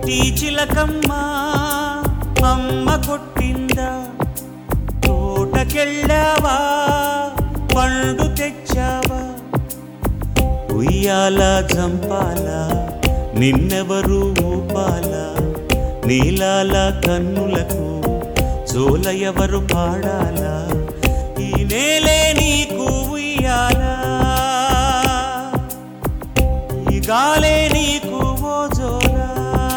చిట్టి చిలకమ్మ అమ్మ కొట్టిందా తోటకెళ్ళావా పండు తెచ్చావా ఉయ్యాల జంపాల నిన్నెవరు ఊపాల నీలాల కన్నులకు జోల ఎవరు పాడాలా ఈ నేలే నీకు ఉయ్యాలా ఈ గాలే నీకు ఓ జోలా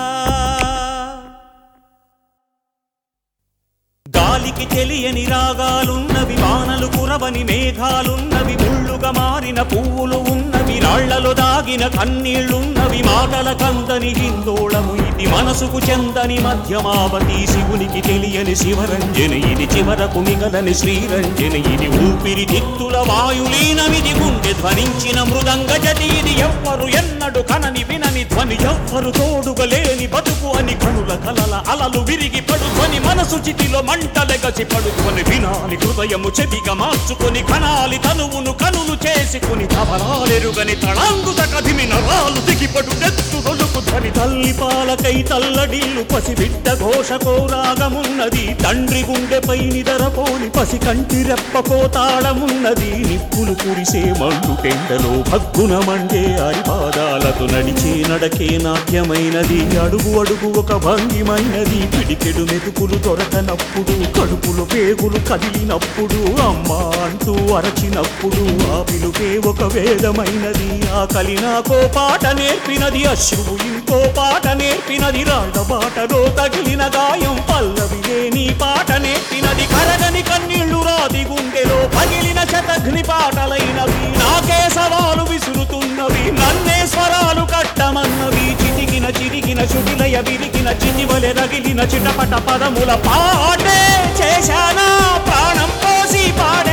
గాలికి తెలియని రాగాలున్నవి వానలు కురవని మేఘాలున్నవి ముళ్ళుగా మారిన పువ్వులు ఉన్నవి రాళ్లలో దాగిన కన్నీళ్లున్నవి మాటల కందని హిందోళము ఇది మనసుకు చెందని మధ్యమావతి శివునికి తెలియని శివరంజని ఇది చివరకు మిగలని శ్రీరంజని ఇది ఊపిరి దిత్తుల వాయులీనమిది గుండె ధ్వనించిన మృదంగ జతి ఇది ఎవ్వరు ఎన్నడు కనని వినని ధ్వని ఎవ్వరు తోడుగా లేని బతుకు అని కనుల కలల అలలు విరిగి పడుకొని మనసు చితిలో మంటలెగసి పడుకొని వినాలి హృదయము చెవిగా మార్చుకొని కనాలి తనువును కనులు చేసుకుని తవరాలెరుగని తళాంగు కదిమి నరాలు దిగిపడు నెత్తు రొలుకు ధ్వని తల్లి పాలకై తల్లడిల్లు పసి బిడ్డ ఘోషకో రాగమున్నది తండ్రి గుండెపై నిదరపోని పసి కంటి రెప్పకో తాళమున్నది నిప్పులు కురిసే మండు టెండలో భగ్గున మండే అరిపాదాలతో నడిచే నడకే నాట్యమైనది అడుగు అడుగు ఒక భంగిమైనది పిడికెడు మెతుకులు దొరకనప్పుడు కడుపులు పేగులు కదిలినప్పుడు అమ్మా అంటూ అరచినప్పుడు ఆ పిలుపే ఒక వేదమైనది ఆ కలి నాకో పాట నేర్పినది అశ్రువు ఇంకో పాట నేర్పినది రాళ్ళ బాటలో తగిలిన గాయం పల్లవిలే నీ పాట నేర్పినది కరగని కన్నీళ్లు రాది గుండెలో పగిలిన శతఘ్ని పాటలైనవి నాకే సవాలు విసురుతున్నవి నన్నే స్వరాలు కట్టమన్నవి చిటికిన చిరిగిన శుటిలయ విరిగిన చిటివలె రగిలిన చిటపట పదముల పాటే చేశానా ప్రాణం పోసి పాడే